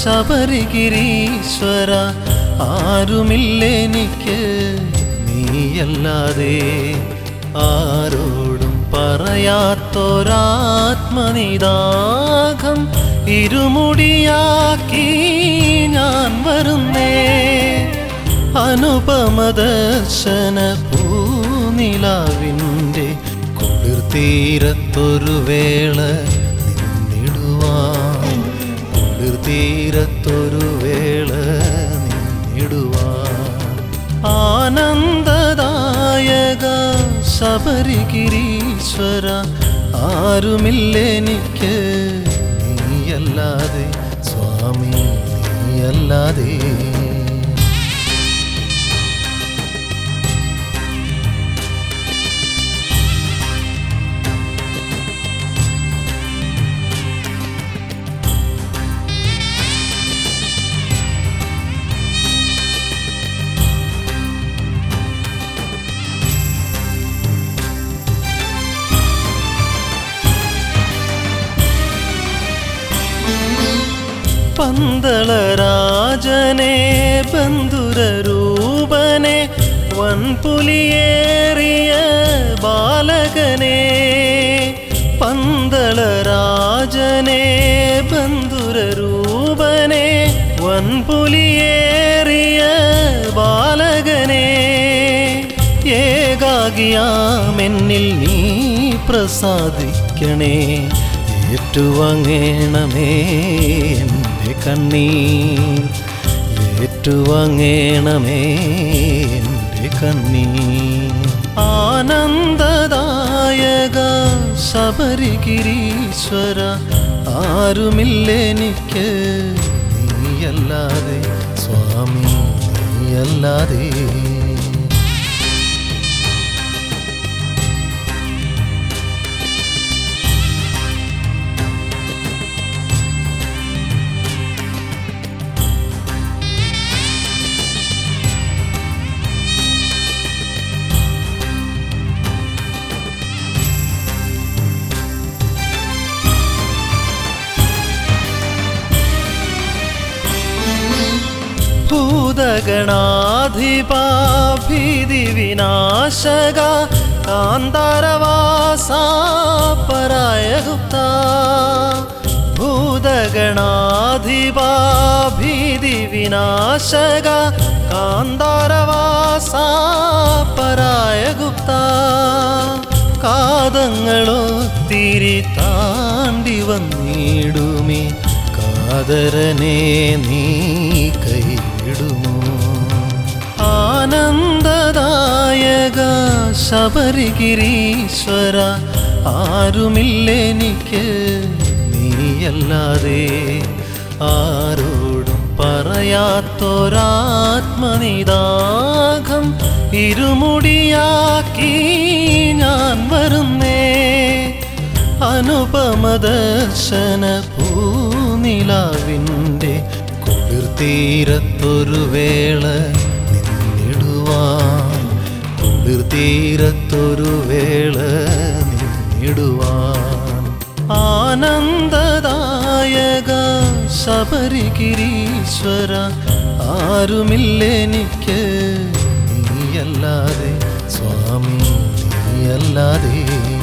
ശബരിഗിരീശ്വര ആരുമില്ലെനിക്ക് നീയല്ലാതെ ആരോടും പറയാത്തൊരാത്മനിദാഘം ഇരുമുടിയാക്കി ഞാൻ വരുന്നേ അനുപമദർശന പൂനിലാവിൻ്റെ കുളിർത്തീരത്തൊരു വേള നിന്നിടുവാൻ കുളിർത്തീരത്തൊരു വേള നിന്നിടുവാൻ ആനന്ദദായക ശബരിഗിരീശ്വര ആരുമില്ലെനിക്ക് നീയല്ലാതെ സ്വാമി നീയല്ലാതെ പന്തളരാജനെ ബന്ധുരൂപനെ വൻപുലിയേറിയ ബാലകനെ പന്തളരാജനെ ബന്ധുരൂപനെ വൻപുലിയേറിയ ബാലകനെ ഏകാകിയാമെന്നിൽ നീ പ്രസാദിക്കണേ ഏറ്റുവാങ്ങേണമേ എൻ്റെ കണ്ണീർ ഏറ്റുവാങ്ങേണമേ എൻ്റെ കണ്ണീർ ആനന്ദദായക ശബരിഗിരീശ്വര ആരുമില്ലെനിക്ക് നീയല്ലാതെ സ്വാമി നീയല്ലാതെ ഭൂതഗണാധിപാഭീതി വിനാശക കാന്താരവാസ പരായ ഗുപ്ത ഭൂതഗണാധിപാഭീതി വിനാശക കാന്താരവാസ പരായ ഗുപ്ത കാതങ്ങളൊത്തിരി താണ്ടി വന്നിടുമേ കാതരനെ നീ കൈവിടുമോ ആനന്ദദായക ശബരിഗിരീശ്വര ആരുമില്ലെനിക്ക് നീയല്ലാതെ ആരോടും പറയാത്തൊരാത്മനിദാഘം ഇരുമുടിയാക്കി ഞാൻ വരുന്നേ അനുപമദർശന പൂനിലാവിൻ്റെ കുളിർത്തീരത്തൊരു വേള നിന്നിടുവാൻ കുളിർത്തീരത്തൊരു വേള നിന്നിടുവാൻ ആനന്ദദായക ശബരിഗിരീശ്വര ആരുമില്ലെനിക്ക് നീയല്ലാതെ സ്വാമി നീയല്ലാതെ